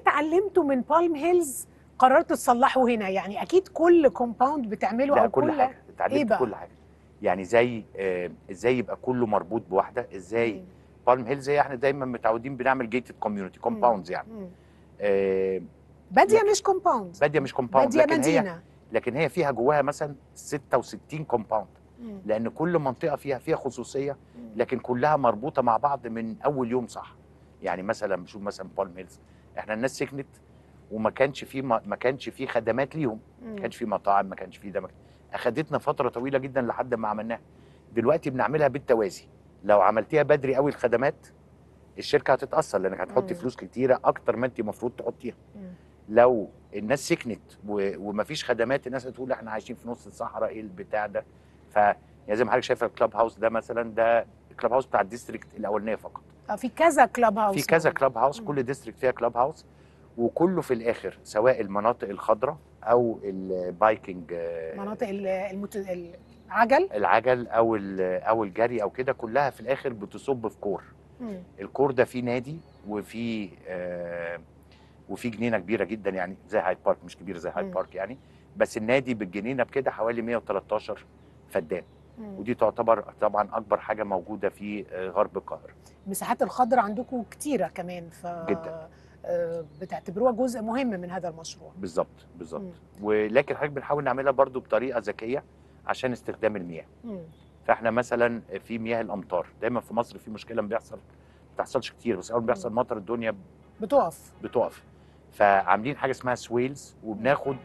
اتعلمته من بالم هيلز قررتوا تصلحوا هنا يعني اكيد كل كومباوند بتعمله لا او كل كل حاجه اتعلمت إيه بقى؟ كل حاجه يعني زي آه، ازاي يبقى كله مربوط بواحده ازاي مم. بالم هيلز هي احنا دايما متعودين بنعمل جيتد كوميونتي كومباوندز يعني مم. آه، باديه لكن- مش كومباوند باديه مش كومباوند باديه لكن هي مدينه لكن هي فيها جواها مثلا 66 كومباوند مم. لان كل منطقه فيها فيها خصوصيه مم. لكن كلها مربوطه مع بعض من اول يوم صح يعني مثلا بشوف مثلا بالم هيلز احنا الناس سكنت وما كانش في ما ما كانش في خدمات ليهم مم. ما كانش في مطاعم ما كانش في ده ما كان- اخدتنا فتره طويله جدا لحد ما عملناها دلوقتي بنعملها بالتوازي لو عملتيها بدري قوي الخدمات الشركه هتتاثر لانك هتحطي مم. فلوس كتيره اكتر ما انت المفروض تحطيها مم. لو الناس سكنت و... ومفيش خدمات الناس هتقول احنا عايشين في نص الصحراء ايه البتاع ده ف يعني زي ما حضرتك شايفه الكلاب هاوس ده مثلا ده الكلاب هاوس بتاع الديستريكت الاولانيه فقط آه، في كذا كلاب هاوس في كذا موجود. كلاب هاوس مم. كل ديستريكت فيها كلاب هاوس وكله في الاخر سواء المناطق الخضراء او البايكنج آه، مناطق ال- المت... العجل العجل او ال- او الجري او كده كلها في الاخر بتصب في كور مم. الكور ده فيه نادي وفيه آه وفيه جنينه كبيره جدا يعني زي هايد بارك مش كبيره زي هايد مم. بارك يعني بس النادي بالجنينه بكده حوالي 113 فدان مم. ودي تعتبر طبعا اكبر حاجه موجوده في آه، غرب القاهره المساحات الخضراء عندكم كتيره كمان ف جداً. آه، بتعتبروها جزء مهم من هذا المشروع بالظبط بالظبط مم. ولكن حضرتك بنحاول نعملها برضو بطريقه ذكيه عشان استخدام المياه مم. فاحنا مثلا في مياه الامطار دايما في مصر في مشكله بيحصل ما بتحصلش كتير بس اول ما بيحصل مطر الدنيا بتقف بتقف فعاملين حاجه اسمها سويلز وبناخد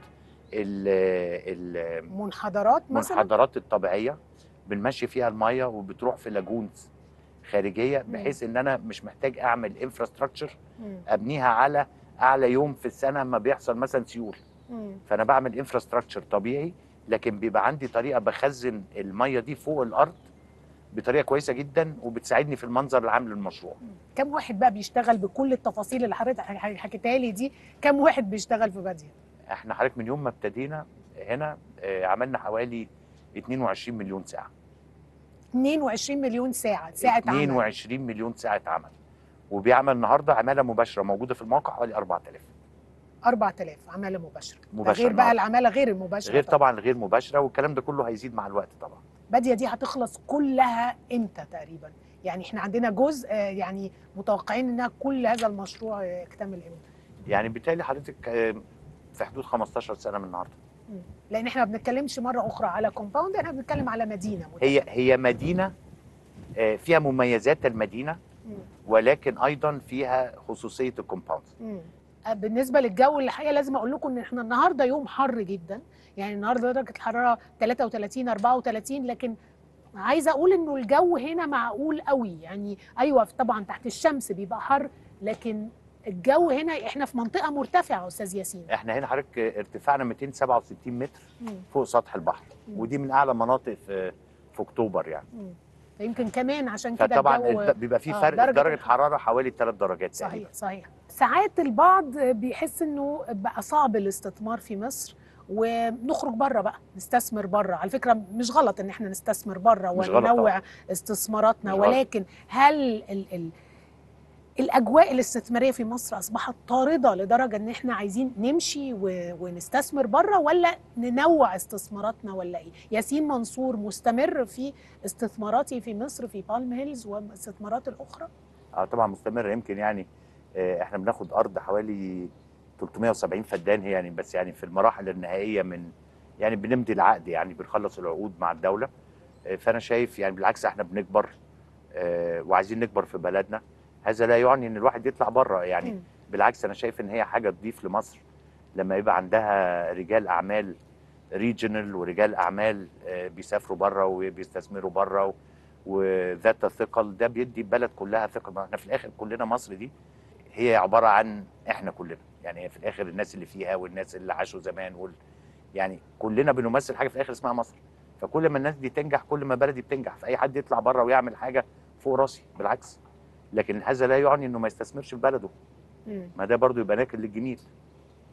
ال- منحدرات مثلا المنحدرات الطبيعيه بنمشي فيها الميه وبتروح في لاجونز خارجيه بحيث ان انا مش محتاج اعمل انفراستراكشر مم. ابنيها على اعلى يوم في السنه ما بيحصل مثلا سيول مم. فانا بعمل انفراستراكشر طبيعي لكن بيبقى عندي طريقه بخزن الميه دي فوق الارض بطريقه كويسه جدا وبتساعدني في المنظر العام للمشروع كم واحد بقى بيشتغل بكل التفاصيل اللي حضرتك ح- حكيتها لي دي كم واحد بيشتغل في باديه احنا حضرتك من يوم ما ابتدينا هنا آه، عملنا حوالي 22 مليون ساعه 22 مليون ساعه ساعه عمل 22 مليون ساعه عمل وبيعمل النهارده عماله مباشره موجوده في الموقع حوالي 4000 4000 عماله مباشره ده مباشرة غير بقى النهاردة. العماله غير المباشره غير طبعا الغير مباشره والكلام ده كله هيزيد مع الوقت طبعا باديه دي هتخلص كلها امتى تقريبا يعني احنا عندنا جزء آه، يعني متوقعين انها كل هذا المشروع آه، يكتمل امتى يعني بالتالي حضرتك آه، في حدود 15 سنه من النهارده لان احنا ما بنتكلمش مره اخرى على كومباوند احنا بنتكلم على مدينه هي هي مدينه آه، فيها مميزات المدينه مم. ولكن ايضا فيها خصوصيه الكومباوند مم. آه، بالنسبه للجو الحقيقه لازم اقول لكم ان احنا النهارده يوم حر جدا يعني النهارده درجه الحراره 33 34 لكن عايزه اقول انه الجو هنا معقول قوي يعني ايوه طبعا تحت الشمس بيبقى حر لكن الجو هنا احنا في منطقه مرتفعه استاذ ياسين احنا هنا حضرتك ارتفاعنا 267 متر مم. فوق سطح البحر مم. ودي من اعلى مناطق في في اكتوبر يعني مم. فيمكن كمان عشان كده فطبعا الجو الد- بيبقى في آه، فرق درجة درجه, الحرارة. حراره حوالي 3 درجات تقريبا صحيح صحيح ساعات البعض بيحس انه بقى صعب الاستثمار في مصر ونخرج بره بقى نستثمر بره على فكره مش غلط ان احنا نستثمر بره مش غلط وننوع طبعاً. استثماراتنا مش غلط. ولكن هل ال ال الاجواء الاستثماريه في مصر اصبحت طارده لدرجه ان احنا عايزين نمشي و- ونستثمر بره ولا ننوع استثماراتنا ولا ايه ياسين منصور مستمر في استثماراتي في مصر في بالم هيلز والاستثمارات الاخرى اه طبعا مستمر يمكن يعني آه، احنا بناخد ارض حوالي 370 فدان هي يعني بس يعني في المراحل النهائيه من يعني بنمضي العقد يعني بنخلص العقود مع الدوله آه، فانا شايف يعني بالعكس احنا بنكبر آه، وعايزين نكبر في بلدنا هذا لا يعني ان الواحد يطلع بره يعني مم. بالعكس انا شايف ان هي حاجه تضيف لمصر لما يبقى عندها رجال اعمال ريجنال ورجال اعمال آه، بيسافروا بره وبيستثمروا بره و- وذات الثقل ده بيدي البلد كلها ثقه ما احنا في الاخر كلنا مصر دي هي عباره عن احنا كلنا يعني هي في الاخر الناس اللي فيها والناس اللي عاشوا زمان وال يعني كلنا بنمثل حاجه في الاخر اسمها مصر فكل ما الناس دي تنجح كل ما بلدي بتنجح فاي حد يطلع بره ويعمل حاجه فوق راسي بالعكس لكن هذا لا يعني انه ما يستثمرش في بلده مم. ما ده برضو يبقى ناكل للجميل